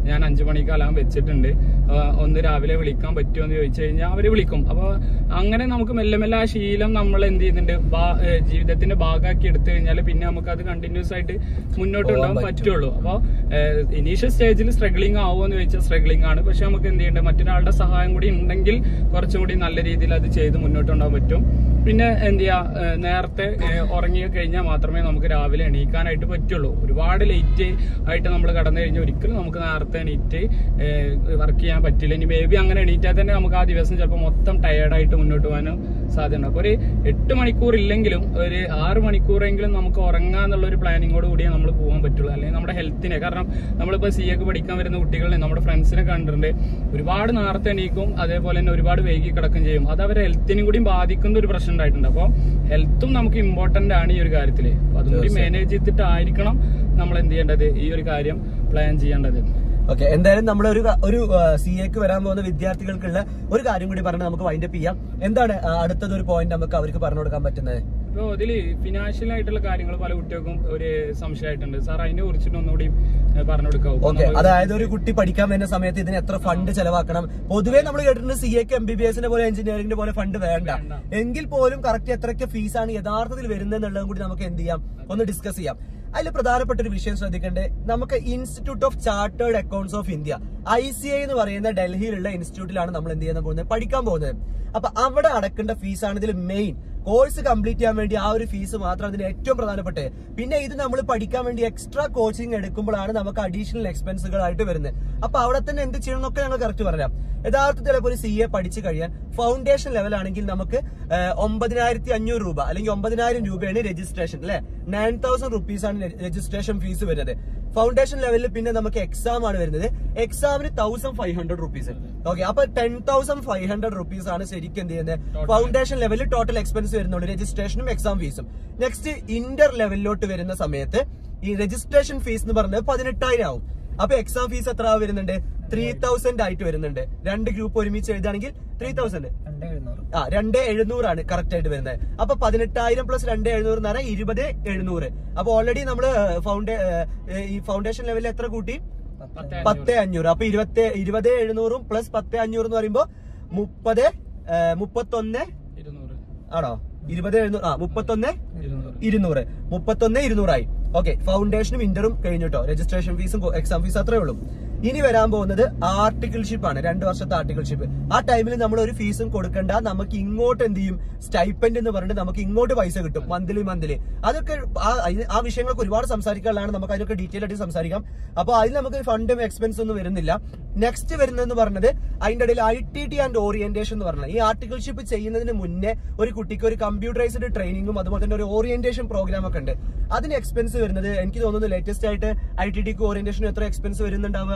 ഞാൻ അഞ്ചു മണിക്ക് അലാം വെച്ചിട്ടുണ്ട് ആ, ഒന്ന് രാവിലെ വിളിക്കാൻ പറ്റുമോ എന്ന് ചോദിച്ചു കഴിഞ്ഞാൽ അവര് വിളിക്കും അപ്പൊ അങ്ങനെ നമുക്ക് മെല്ലെ മെല്ലെ ആ ശീലം നമ്മൾ എന്ത് ചെയ്യുന്നുണ്ട് ഭാ- ഏ, ജീവിതത്തിന്റെ ഭാഗമാക്കി എടുത്തു കഴിഞ്ഞാൽ പിന്നെ നമുക്ക് അത് കണ്ടിന്യൂസ് ആയിട്ട് മുന്നോട്ട് കൊണ്ടുപോകാൻ പറ്റുള്ളൂ അപ്പോൾ ഇനീഷ്യൽ സ്റ്റേജിൽ സ്ട്രഗ്ലിംഗ് ആവുമോ എന്ന് ചോദിച്ചാൽ സ്ട്രഗ്ലിംഗ് ആണ് പക്ഷെ നമുക്ക് എന്ത് ചെയ്യേണ്ടത് മറ്റൊരാളുടെ സഹായം കൂടി ഉണ്ടെങ്കിൽ കുറച്ചും കൂടി നല്ല രീതിയിൽ അത് ചെയ്ത് മുന്നോട്ട് കൊണ്ടുപോകാൻ പറ്റും പിന്നെ എന്ത് ചെയ്യാ ഏഹ് നേരത്തെ ഏഹ് ഉറങ്ങി കഴിഞ്ഞാൽ മാത്രമേ നമുക്ക് രാവിലെ എണീക്കാനായിട്ട് പറ്റുള്ളൂ ഒരുപാട് ലേറ്റ് ആയിട്ട് നമ്മൾ കടന്നു കഴിഞ്ഞാൽ ഒരിക്കലും നമുക്ക് നേരത്തെ എണീറ്റ് വർക്ക് ചെയ്യാൻ പറ്റില്ല ഇനി മേ ബി അങ്ങനെ എണീറ്റാൽ തന്നെ നമുക്ക് ആ ദിവസം ചിലപ്പോൾ മൊത്തം ടയേർഡായിട്ട് മുന്നോട്ട് പോകാനും സാധ്യതയുണ്ട് അപ്പോൾ ഒരു എട്ട് മണിക്കൂർ ഇല്ലെങ്കിലും ഒരു ആറ് മണിക്കൂറെങ്കിലും നമുക്ക് ഉറങ്ങാൻ എന്നുള്ള ഒരു പ്ലാനിങ്ങോട് കൂടിയേ നമ്മൾ പോകാൻ പറ്റുള്ളൂ അല്ലെങ്കിൽ നമ്മുടെ ഹെൽത്തിനെ കാരണം നമ്മളിപ്പോൾ സി ഒക്കെ പഠിക്കാൻ വരുന്ന കുട്ടികളെ നമ്മുടെ ഫ്രണ്ട്സിനെ കണ്ടിട്ടുണ്ട് ഒരുപാട് നേരത്തെ എണീക്കും അതേപോലെ തന്നെ ഒരുപാട് വൈകി കിടക്കുകയും ചെയ്യും അത് അവരെ ഹെൽത്തിനും കൂടി ബാധിക്കുന്ന ഒരു പ്രശ്നം ഉണ്ടായിട്ടുണ്ട് അപ്പോൾ ഹെൽത്തും നമുക്ക് ഇമ്പോർട്ടന്റ് ആണ് ഈ ഒരു കാര്യത്തിൽ അതും കൂടി മാനേജ് ചെയ്തിട്ടായിരിക്കണം നമ്മൾ എന്ത് ചെയ്യേണ്ടത് ഈ ഒരു കാര്യം പ്ലാൻ ചെയ്യേണ്ടത് ഓക്കെ എന്തായാലും നമ്മൾ ഒരു ക- ഒരു സി എക്ക് വരാൻ പോകുന്ന വിദ്യാർത്ഥികൾക്കുള്ള ഒരു കാര്യം കൂടി പറഞ്ഞ് നമുക്ക് വൈൻഡപ്പ് ചെയ്യാം എന്താണ് ആ, അടുത്തത് ഒരു പോയിന്റ് നമുക്ക് അവർക്ക് പറഞ്ഞു കൊടുക്കാൻ പറ്റുന്നത് ഇപ്പോൾ ഇതിൽ ഫിനാൻഷ്യൽ ആയിട്ടുള്ള കാര്യങ്ങൾ പല കുട്ടികൾക്കും ഒരു സംശയമായിട്ടുണ്ട് സാർ അതിനെ കുറിച്ചിട്ട് ഒന്നുകൂടി ഏഹ്, പറഞ്ഞു കൊടുക്കാവൂ ഇപ്പൊ ഓക്കെ നമ്മള് അതായത് ഒരു കുട്ടി പഠിക്കാൻ വരുന്ന സമയത്ത് ഇതിന് എത്ര ഫണ്ട് ചെലവാക്കണം പൊതുവേ നമ്മൾ കേട്ടിട്ടുണ്ട് സി എക്ക് എം ബി ബി എസിന്റെ പോലെ എഞ്ചിനീയറിംഗിന്റെ പോലെ ഫണ്ട് വേണ്ട വേണ്ട. എങ്കിൽ പോലും കറക്റ്റ് എത്രയ്ക്ക് ഫീസാണ് യഥാർത്ഥത്തിൽ വരുന്നത് എന്നുള്ളതും കൂടി നമുക്ക് എന്ത് ചെയ്യാം ഒന്ന് ഡിസ്കസ് ചെയ്യാം അതിൽ പ്രധാനപ്പെട്ട ഒരു വിഷയം ശ്രദ്ധിക്കേണ്ടത് നമുക്ക് institute of chartered accountants of India I C I എന്ന് പറയുന്ന ഡൽഹിയിലുള്ള ഇൻസ്റ്റിറ്റ്യൂട്ടിലാണ് നമ്മൾ എന്ത് ചെയ്യാൻ പോകുന്നത് പഠിക്കാൻ പോകുന്നത് അപ്പൊ അവിടെ അടക്കേണ്ട ഫീസാണ് ഇതിൽ മെയിൻ കോഴ്സ് കംപ്ലീറ്റ് ചെയ്യാൻ വേണ്ടി ആ ഒരു ഫീസ് മാത്രം അതിന് ഏറ്റവും പ്രധാനപ്പെട്ടത് പിന്നെ ഇത് നമ്മൾ പഠിക്കാൻ വേണ്ടി എക്സ്ട്രാ കോച്ചിങ് എടുക്കുമ്പോഴാണ് നമുക്ക് അഡീഷണൽ എക്സ്പെൻസുകളായിട്ട് വരുന്നത് അപ്പൊ അവിടെ തന്നെ എന്ത് ചെയ്യണം എന്നൊക്കെ ഞങ്ങൾ കറക്റ്റ് പറയാം യഥാർത്ഥത്തിൽ ഇപ്പോൾ ഒരു സി എ പഠിച്ചു കഴിയാൻ ഫൗണ്ടേഷൻ ലെവൽ ആണെങ്കിൽ നമുക്ക് ഒമ്പതിനായിരത്തി അഞ്ഞൂറ് രൂപ അല്ലെങ്കിൽ ഒമ്പതിനായിരം രൂപയാണ് രജിസ്ട്രേഷൻ അല്ലെ നയൻ തൗസൻഡ് റുപ്പീസ് ആണ് രജിസ്ട്രേഷൻ ഫീസ് വരുന്നത് ഫൗണ്ടേഷൻ ലെവലിൽ പിന്നെ നമുക്ക് എക്സാം ആണ് വരുന്നത് എക്സാമിന് thousand five hundred rupees okay അപ്പൊ ten thousand five hundred rupees ആണ് ശരിക്കും എന്ത് ചെയ്യുന്നത് ഫൗണ്ടേഷൻ ലെവലിൽ ടോട്ടൽ എക്സ്പെൻസ് വരുന്നുള്ളൂ രജിസ്ട്രേഷനും എക്സാം ഫീസും നെക്സ്റ്റ് ഇന്റർ ലെവലിലോട്ട് വരുന്ന സമയത്ത് ഈ രജിസ്ട്രേഷൻ ഫീസ് എന്ന് പറഞ്ഞത് പതിനെട്ടായിരം ആവും അപ്പൊ എക്സാം ഫീസ് എത്ര വരുന്നുണ്ട് ത്രീ തൗസൻഡ് ആയിട്ട് വരുന്നുണ്ട് രണ്ട് ഗ്രൂപ്പ് ഒരുമിച്ച് എഴുതുകയാണെങ്കിൽ ത്രീ തൗസൻഡ് രണ്ടേ എഴുന്നൂറ് ആ രണ്ട് എഴുന്നൂറാണ് കറക്റ്റ് ആയിട്ട് വരുന്നത് അപ്പൊ പതിനെട്ടായിരം പ്ലസ് രണ്ട് എഴുന്നൂറ് എന്ന് പറഞ്ഞാൽ ഇരുപത് എഴുന്നൂറ് അപ്പൊ ഓൾറെഡി നമ്മള് ഫൗണ്ടേ ഈ ഫൗണ്ടേഷൻ ലെവലിൽ എത്ര കൂട്ടി പത്ത് പത്ത് അഞ്ഞൂറ് അപ്പൊ ഇരുപത്തി ഇരുപത് എഴുന്നൂറും പ്ലസ് പത്ത് അഞ്ഞൂറ് എന്ന് പറയുമ്പോ മുപ്പത് മുപ്പത്തൊന്ന് ഇരുന്നൂറ് ആണോ ഇരുപത് എഴുന്നൂറ് ആ മുപ്പത്തൊന്ന് ഇരുന്നൂറ് ഇരുന്നൂറ് മുപ്പത്തൊന്ന് ഇരുന്നൂറായി ഓക്കെ ഫൗണ്ടേഷനും ഇന്ററും കഴിഞ്ഞിട്ടോ രജിസ്ട്രേഷൻ ഫീസും എക്സാം ഫീസ് അത്രേ ഉള്ളൂ ഇനി വരാൻ പോകുന്നത് ആർട്ടിക്കിൾഷിപ്പ് ആണ് രണ്ട് വർഷത്തെ ആർട്ടിക്കിൾഷിപ്പ് ആ ടൈമിൽ നമ്മൾ ഒരു ഫീസും കൊടുക്കണ്ട നമുക്ക് ഇങ്ങോട്ട് എന്ത് ചെയ്യും സ്റ്റൈപ്പൻഡ് എന്ന് പറഞ്ഞിട്ട് നമുക്ക് ഇങ്ങോട്ട് പൈസ കിട്ടും മന്ത്ലി മന്ത്ലി അതൊക്കെ ആ അയി- ആ വിഷയങ്ങളൊക്കെ ഒരുപാട് സംസാരിക്കാനുള്ളതാണ് നമുക്ക് അതിനൊക്കെ ഡീറ്റെയിൽ ആയിട്ട് സംസാരിക്കാം അപ്പൊ അതിൽ നമുക്ക് ഫണ്ടും എക്സ്പെൻസ് ഒന്നും വരുന്നില്ല നെക്സ്റ്റ് വരുന്നതെന്ന് പറഞ്ഞത് അതിന്റെ ഇടയിൽ I T T and orientation എന്ന് പറഞ്ഞത് ഈ ആർട്ടിക്കിൾഷിപ്പ് ചെയ്യുന്നതിന് മുന്നേ ഒരു കുട്ടിക്ക് ഒരു കമ്പ്യൂട്ടറൈസ്ഡ് ട്രെയിനിങ്ങും അതുപോലെ തന്നെ ഒരു ഓറിയന്റേഷൻ പ്രോഗ്രാം ഒക്കെ ഉണ്ട് അതിന് എക്സ്പെൻസ് വരുന്നത് എനിക്ക് തോന്നുന്നു ലേറ്റസ്റ്റ് ആയിട്ട് ഐ ടി ടിക്ക് ഓറിയന്റേഷനും എത്ര എക്സ്പെൻസ് വരുന്നുണ്ടാവുക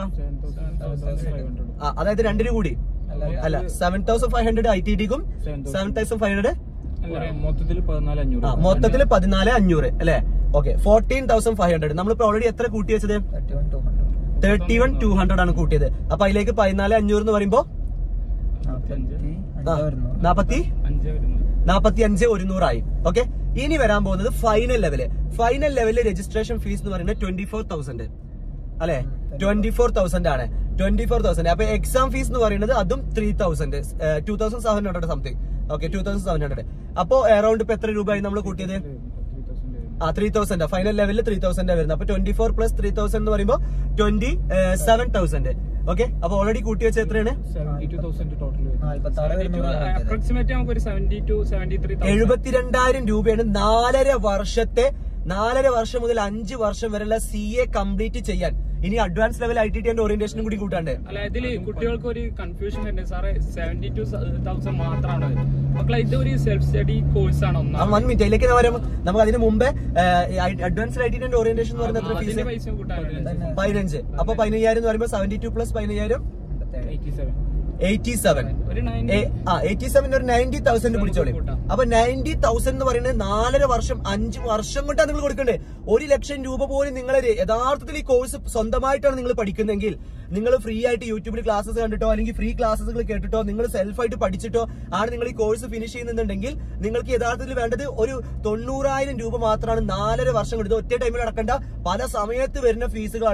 ആ, അതായത് രണ്ടിനും കൂടി അല്ല seven thousand five hundred I T ടിക്കും സെവൻ തൗസൻഡ് ഫൈവ് ഹൺഡ്രഡ് മൊത്തത്തിൽ പതിനാല് അഞ്ഞൂറ് ആ മൊത്തത്തിൽ പതിനാല് അഞ്ഞൂറ് അല്ലെ okay fourteen thousand five hundred നമ്മളിപ്പോ ഓൾറെഡി എത്ര കൂട്ടി വെച്ചത് thirty one two hundred thirty one two hundred ആണ് കൂട്ടിയത് അപ്പൊ അതിലേക്ക് പതിനാല് അഞ്ഞൂറ് എന്ന് പറയുമ്പോ നാൽപ്പത്തി ആ, അഞ്ച് വരുന്നു നാപ്പത്തി അഞ്ച് വരുന്നു നാപ്പത്തി അഞ്ച് ഒരുന്നൂറായി ഓക്കെ ഇനി വരാൻ പോകുന്നത് ഫൈനൽ ലെവല് ഫൈനൽ ലെവലിൽ രജിസ്ട്രേഷൻ ഫീസ് എന്ന് പറയുന്നത് ട്വന്റി ഫോർ തൗസൻഡ് അല്ലെ ട്വന്റി ഫോർ തൗസൻഡ് ആണ് ട്വന്റി ഫോർ തൗസൻഡ് അപ്പൊ എക്സാം ഫീസ് എന്ന് പറയുന്നത് അതും three thousand two thousand seven hundred something okay two thousand seven hundred അപ്പോ അറൌണ്ട് ഇപ്പൊ എത്ര രൂപയായി നമ്മൾ കൂട്ടിയത് ആ ത്രീ തൗസൻഡ് ഫൈനൽ ലെവലിൽ ത്രീ തൗസൻഡ് വരുന്നത് അപ്പൊ twenty four plus three thousand എന്ന് പറയുമ്പോൾ ട്വന്റി സെവൻ തൗസൻഡ് ഓക്കെ അപ്പൊ ഓൾറെഡി കൂട്ടി വെച്ച എത്രയാണ് സെവന്റി ടു തൗസൻഡ് ടോട്ടൽ നാല്പത്തി ആറ് വരുന്നൂറാണ് അപ്രോക്സിമേറ്റ് നമുക്ക് ഒരു സെവന്റി ടു സെവന്റി ത്രീ എഴുപത്തിരണ്ടായിരം രൂപയാണ് നാലര വർഷത്തെ നാലര വർഷം മുതൽ അഞ്ച് വർഷം വരെയുള്ള സി എ കംപ്ലീറ്റ് ചെയ്യാൻ ഇനി advance level I T T and ഓറിയന്റേഷനും കൂടി കൂട്ടാണ്ട് അല്ല ഇതില് കുട്ടികൾക്ക് ഒരു കൺഫ്യൂഷൻ വരുന്നത് സാറേ സെവന്റി ടു തൗസൻഡ് മാത്രമാണ് മക്കളെ ഇത് ഒരു സെൽഫ് സ്റ്റഡി കോഴ്സ് ആണ് ആ ഒന്നാം വൺ മിനിറ്റ് അതിലേക്ക് ഞാൻ വരാം നമുക്ക് അതിന് മുമ്പേ advance I T T and orientation എന്ന് പറയുന്നത് എത്ര അതിന്റെ ഫീസ് പൈസ കൂട്ടാൻ പതിനഞ്ച് അപ്പൊ പതിനയ്യായിരം എന്ന് പറയുമ്പോൾ സെവന്റി ടു പ്ലസ് പതിനയ്യായിരം എയ്റ്റി സെവൻ എയ്റ്റി സെവൻ ഒരു നയൻ ആ എയ്റ്റി സെവൻ ഒരു നയൻറ്റി തൗസൻഡ് പിടിച്ചോളി കൂട്ടാം. അപ്പൊ നയൻറ്റി തൗസൻഡ് എന്ന് പറയുന്നത് നാലര വർഷം അഞ്ച് വർഷം കൊണ്ടാണ് നിങ്ങൾ കൊടുക്കണ്ടേ ഒരു ലക്ഷം രൂപ പോലും നിങ്ങൾ യഥാർത്ഥത്തിൽ ഈ കോഴ്സ് സ്വന്തമായിട്ടാണ് നിങ്ങൾ പഠിക്കുന്നതെങ്കിൽ നിങ്ങൾ ഫ്രീ ആയിട്ട് യൂട്യൂബിൽ ക്ലാസ്സസ് കണ്ടിട്ടോ അല്ലെങ്കിൽ ഫ്രീ ക്ലാസ്സുകൾ കേട്ടിട്ടോ നിങ്ങൾ സെൽഫായിട്ട് പഠിച്ചിട്ടോ ആണ് നിങ്ങൾ ഈ കോഴ്സ് ഫിനിഷ് ചെയ്യുന്നുണ്ടെങ്കിൽ നിങ്ങൾക്ക് യഥാർത്ഥത്തിൽ വേണ്ടത് ഒരു തൊണ്ണൂറായിരം രൂപ മാത്രമാണ് നാലര വർഷം കൊണ്ട് ഇത് ഒറ്റ ടൈമിൽ അടക്കേണ്ട പല സമയത്ത് വരുന്ന ഫീസുകളാണിത്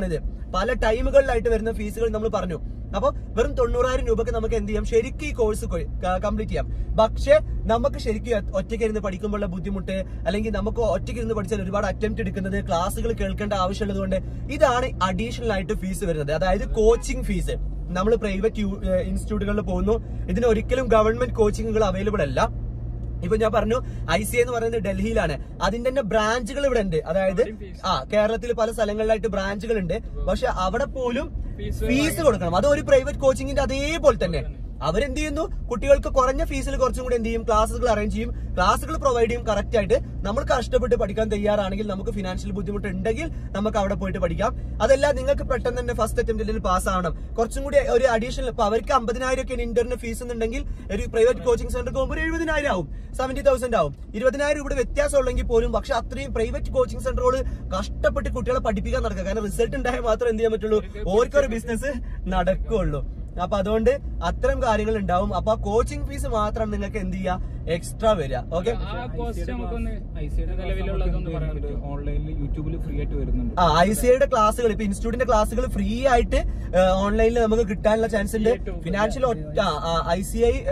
പല ടൈമുകളിലായിട്ട് വരുന്ന ഫീസുകൾ നമ്മൾ പറഞ്ഞു അപ്പൊ വെറും തൊണ്ണൂറായിരം രൂപക്ക് നമുക്ക് എന്ത് ചെയ്യാം ശരിക്കും ഈ കോഴ്സ് കംപ്ലീറ്റ് ചെയ്യാം പക്ഷേ നമുക്ക് ശരിക്കും ഒറ്റയ്ക്ക് ഇരുന്ന് പഠിക്കുമ്പോഴുള്ള ബുദ്ധിമുട്ട് അല്ലെങ്കിൽ നമുക്ക് ഒറ്റയ്ക്ക് ഇരുന്ന് പഠിച്ചാൽ ഒരുപാട് അറ്റംപ്റ്റ് എടുക്കുന്നത് ക്ലാസ്സുകൾ കേൾക്കേണ്ട ആവശ്യമുള്ളത് കൊണ്ട് ഇതാണ് അഡീഷണൽ ആയിട്ട് ഫീസ് വരുന്നത് അതായത് കോച്ചിങ് ഫീസ് നമ്മൾ പ്രൈവറ്റ് ഇൻസ്റ്റിറ്റ്യൂട്ടുകളിൽ പോകുന്നു ഇതിന് ഒരിക്കലും ഗവൺമെന്റ് കോച്ചിങ്ങുകൾ അവൈലബിൾ അല്ല ഇപ്പൊ ഞാൻ പറഞ്ഞു ഐ സി എന്ന് പറയുന്നത് ഡൽഹിയിലാണ് അതിന്റെ തന്നെ ബ്രാഞ്ചുകൾ ഇവിടെ ഉണ്ട് അതായത് അവിടെയും fees. ആ കേരളത്തിൽ പല സ്ഥലങ്ങളിലായിട്ട് ബ്രാഞ്ചുകൾ ഉണ്ട് പക്ഷെ അവിടെ പോലും ഫീസ് ഫീസ് കൊടുക്കണം അത് ഒരു പ്രൈവറ്റ് കോച്ചിങ്ങിന്റെ അതേപോലെ തന്നെ അവരെന്ത് ചെയ്യുന്നു കുട്ടികൾക്ക് കുറഞ്ഞ ഫീസിൽ കുറച്ചും കൂടി എന്ത് ചെയ്യും ക്ലാസ്സുകൾ അറേഞ്ച് ചെയ്യും ക്ലാസ്സുകൾ പ്രൊവൈഡ് ചെയ്യും കറക്റ്റ് ആയിട്ട് നമ്മൾ കഷ്ടപ്പെട്ട് പഠിക്കാൻ തയ്യാറാണെങ്കിൽ നമുക്ക് ഫിനാൻഷ്യൽ ബുദ്ധിമുട്ട് ഉണ്ടെങ്കിൽ നമുക്ക് അവിടെ പോയിട്ട് പഠിക്കാം അതല്ല നിങ്ങൾക്ക് പെട്ടെന്ന് തന്നെ ഫസ്റ്റ് അറ്റംപ്റ്റിൽ പാസ് ആവണം കുറച്ചും കൂടി ഒരു അഡീഷണൽ ഇപ്പൊ അവർക്ക് അമ്പതിനായിരം ഒക്കെ ഇന്റർന് ഫീസ് എന്നുണ്ടെങ്കിൽ ഒരു പ്രൈവറ്റ് കോച്ചിങ് സെന്റർ പോകുമ്പോൾ ഒരു എഴുപതിനായിരം ആവും സെവന്റി തൗസൻഡ് ആവും ഇരുപതിനായിരം ഇവിടെ വ്യത്യാസം ഉള്ളെങ്കിൽ പോലും പക്ഷെ അത്രയും പ്രൈവറ്റ് കോച്ചിങ് സെന്ററുകൾ കഷ്ടപ്പെട്ട് കുട്ടികളെ പഠിപ്പിക്കാൻ നടക്കുക കാരണം റിസൾട്ട് ഉണ്ടായാൽ മാത്രം എന്ത് ചെയ്യാൻ പറ്റുള്ളൂ ഓർക്കൊരു ബിസിനസ് നടക്കുള്ളൂ അപ്പൊ അതുകൊണ്ട് അത്തരം കാര്യങ്ങൾ ഉണ്ടാവും അപ്പൊ കോച്ചിങ് ഫീസ് മാത്രം നിങ്ങൾക്ക് എന്ത് ചെയ്യാ എക്സ്ട്രാ വരിക ഓക്കെ ആ കോസ്റ്റ് നമുക്കൊന്ന് ഐസിയുടെ നിലവിലുള്ളതൊന്ന് പറയാൻ പറ്റുമോ ഓൺലൈനിൽ യൂട്യൂബിൽ ഫ്രീ ആയിട്ട് വരുന്നുണ്ട് ആ ഐ സി ഐയുടെ ക്ലാസ്സുകൾ ഇപ്പൊ ഇൻസ്റ്റിറ്റ്യൂട്ടിന്റെ ക്ലാസ്സുകൾ ഫ്രീ ആയിട്ട് ഓൺലൈനിൽ നമുക്ക് കിട്ടാനുള്ള ചാൻസ് ഉണ്ട് YouTube. Financial I C I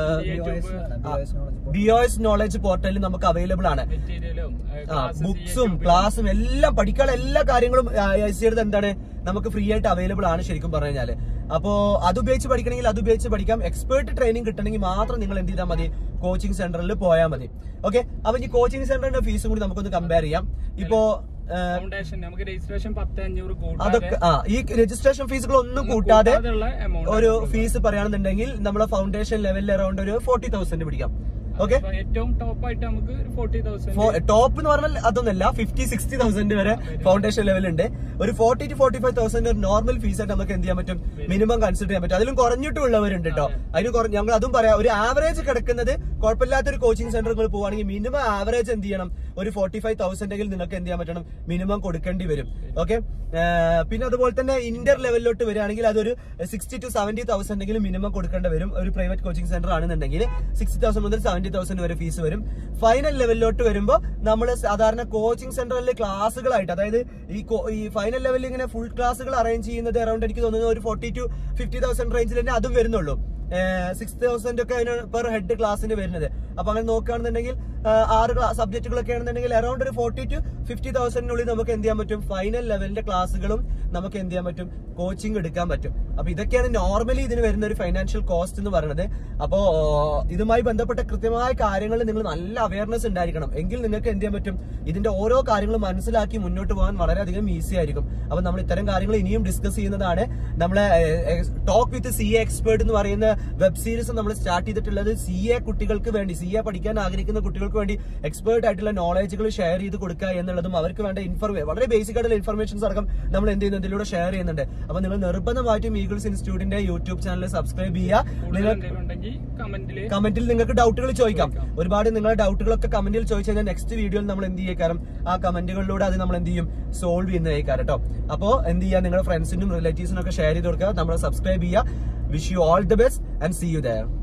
YouTube, B O S knowledge പോർട്ടലിൽ നമുക്ക് അവൈലബിൾ ആണ് മെറ്റീരിയലും ബുക്സും ക്ലാസ്സും എല്ലാം പഠിക്കാനുള്ള എല്ലാ കാര്യങ്ങളും ഐ സി യുടെ എന്താണ് നമുക്ക് ഫ്രീ ആയിട്ട് അവൈലബിൾ ആണ് ശരിക്കും പറഞ്ഞു കഴിഞ്ഞാല് അപ്പോ അത് ഉപയോഗിച്ച് പഠിക്കണമെങ്കിൽ അത് ഉപയോഗിച്ച് പഠിക്കാം എക്സ്പേർട്ട് ട്രെയിനിങ് കിട്ടണമെങ്കിൽ മാത്രം നിങ്ങൾ എന്ത് ചെയ്താൽ മതി കോച്ചിങ് സെന്ററിൽ പോയാൽ മതി ഓക്കെ അപ്പൊ ഈ കോച്ചിങ് സെന്ററിന്റെ ഫീസും കൂടി നമുക്കൊന്ന് കമ്പയർ ചെയ്യാം ഇപ്പോ ആ, ഫൗണ്ടേഷൻ നമുക്ക് രജിസ്ട്രേഷൻ പത്ത് അഞ്ഞൂറ് അതൊക്കെ കൂട്ടാതെ ആ ഈ രജിസ്ട്രേഷൻ ഫീസുകൾ ഒന്നും കൂട്ടാതെ കൂട്ടാതെയുള്ള amount ഒരു ആണ് ഫീസ് പറയുകയാണെന്നുണ്ടെങ്കിൽ നമ്മളെ ഫൗണ്ടേഷൻ ലെവലിൽ അറൌണ്ട് ഒരു ഫോർട്ടി തൗസൻഡ് പിടിക്കാം ഓക്കെ അപ്പൊ ഏറ്റവും ടോപ്പ് ആയിട്ട് നമുക്ക് ഫോർട്ടി തൗസൻഡ് ടോപ്പ് എന്ന് പറഞ്ഞാൽ അതൊന്നല്ല ഫിഫ്റ്റി സിക്സ്റ്റി തൗസൻഡ് വരെ ഫൗണ്ടേഷൻ ലെവലുണ്ട് ഒരു forty two forty five thousand ഒരു നോർമൽ ഫീസ് ആയിട്ട് നമുക്ക് എന്ത് ചെയ്യാൻ പറ്റും മിനിമം കൺസിഡർ ചെയ്യാൻ പറ്റും അതിലും കുറഞ്ഞിട്ടുള്ളവരുണ്ട് കേട്ടോ അതിന് കുറഞ്ഞ ഞങ്ങൾ അതും പറയാം ഒരു ആവറേജ് കിടക്കുന്നത് കുഴപ്പമില്ലാത്തൊരു കോച്ചിങ് സെന്ററുകൾ പോവുകയാണെങ്കിൽ മിനിമം ആവറേജ് എന്ത് ചെയ്യണം ഒരു ഫോർട്ടി ഫൈവ് തൗസൻഡ് എങ്കിൽ നിങ്ങൾക്ക് എന്ത് ചെയ്യാൻ പറ്റണം മിനിമം കൊടുക്കേണ്ടി വരും ഓക്കെ പിന്നെ അതുപോലെ തന്നെ ഇന്റർ ലെവലിലോട്ട് വരികയാണെങ്കിൽ അതൊരു സിക്സ്റ്റി ടു സെവന്റി തൗസൻഡ് എങ്കിലും മിനിമം കൊടുക്കേണ്ടി വരും ഒരു പ്രൈവറ്റ് കോച്ചിങ് സെന്റർ ആണെന്നുണ്ടെങ്കിൽ സിക്സ്റ്റി തൗസൻഡ് മുതൽ സെവന്റി തൗസൻഡ് വരെ ഫീസ് വരും ഫൈനൽ ലെവലിലോട്ട് വരുമ്പോൾ നമ്മൾ സാധാരണ കോച്ചിങ് സെന്ററിൽ ക്ലാസ്സുകളായിട്ട് അതായത് ഈ കോ- ഈ ഫൈനൽ ലെവലിൽ ഇങ്ങനെ ഫുൾ ക്ലാസ്സുകൾ അറേഞ്ച് ചെയ്യുന്നത് അറൌണ്ട് എനിക്ക് തോന്നുന്നു ഒരു ഫോർട്ടി ടു ഫിഫ്റ്റി തൗസൻഡ് റേഞ്ചിൽ തന്നെ അതും വരുന്നുള്ളൂ സിക്സ് തൗസൻഡ് ഒക്കെ അതിന് പെർ ഹെഡ് ക്ലാസ്സിന് വരുന്നത് അപ്പൊ അങ്ങനെ നോക്കുകയാണെന്നുണ്ടെങ്കിൽ ആ, ആറ് സബ്ജക്റ്റുകളൊക്കെ ആണെന്നുണ്ടെങ്കിൽ അറൌണ്ട് ഒരു ഫോർട്ടി ടു ഫിഫ്റ്റി തൗസൻഡിനുള്ളിൽ നമുക്ക് എന്ത് ചെയ്യാൻ പറ്റും ഫൈനൽ ലെവലിന്റെ ക്ലാസ്സുകളും നമുക്ക് എന്ത് ചെയ്യാൻ പറ്റും കോച്ചിങ് എടുക്കാൻ പറ്റും അപ്പൊ ഇതൊക്കെയാണ് നോർമലി ഇതിന് വരുന്ന ഒരു ഫൈനാൻഷ്യൽ കോസ്റ്റ് എന്ന് പറയുന്നത് അപ്പോ ഇതുമായി ബന്ധപ്പെട്ട കൃത്യമായ കാര്യങ്ങൾ നിങ്ങൾ നല്ല അവയർനെസ് ഉണ്ടായിരിക്കണം എങ്കിൽ നിങ്ങൾക്ക് എന്ത് ചെയ്യാൻ പറ്റും ഇതിന്റെ ഓരോ കാര്യങ്ങളും മനസ്സിലാക്കി മുന്നോട്ട് പോകാൻ വളരെയധികം ഈസി ആയിരിക്കും അപ്പൊ നമ്മൾ ഇത്തരം കാര്യങ്ങൾ ഇനിയും ഡിസ്കസ് ചെയ്യുന്നതാണ് നമ്മളെ talk with C A expert എന്ന് പറയുന്ന വെബ് സീരീസ് നമ്മൾ സ്റ്റാർട്ട് ചെയ്തിട്ടുള്ളത് സി എ കുട്ടികൾക്ക് വേണ്ടി സി എ പഠിക്കാൻ ആഗ്രഹിക്കുന്ന കുട്ടികൾക്ക് വേണ്ടി എക്സ്പേർട്ട് ആയിട്ടുള്ള നോളജുകൾ ഷെയർ ചെയ്ത് കൊടുക്കുക എന്നുള്ളതും അവർക്ക് വേണ്ട ഇൻഫർമേ വളരെ ബേസിക് ആയിട്ടുള്ള ഇൻഫർമേഷൻസ് അടക്കം നമ്മൾ എന്ത് ചെയ്യുന്നു ഇതിലൂടെ ഷെയർ ചെയ്യുന്നുണ്ട് അപ്പൊ നിങ്ങൾ നിർബന്ധമായിട്ടും ഈഗിൾസ് ഇൻസ്റ്റിറ്റ്യൂട്ടിന്റെ യൂട്യൂബ് ചാനൽ സബ്സ്ക്രൈബ് ചെയ്യുക കൂടുതൽ നിങ്ങൾ എന്തെങ്കിലും ഉണ്ടെങ്കിൽ കമന്റില് കമന്റിൽ നിങ്ങൾക്ക് ഡൗട്ടുകൾ ചോദിക്കാം ഒരുപാട് നിങ്ങളുടെ ഡൗട്ടുകളൊക്കെ കമന്റിൽ ചോദിച്ചു കഴിഞ്ഞാൽ നെക്സ്റ്റ് വീഡിയോയിൽ നമ്മൾ എന്ത് ചെയ്യേക്കാരം ആ കമന്റുകളിലൂടെ അത് നമ്മൾ എന്ത് ചെയ്യും സോൾവ് ചെയ്യുന്നതായിരിക്കാം കേട്ടോ അപ്പോ എന്ത് ചെയ്യുക നിങ്ങളുടെ ഫ്രണ്ട്സിനും റിലേറ്റീവ്സിനും ഒക്കെ ഷെയർ ചെയ്ത് കൊടുക്കുക നമ്മൾ സബ്സ്ക്രൈബ് ചെയ്യുക wish you all the best and see you there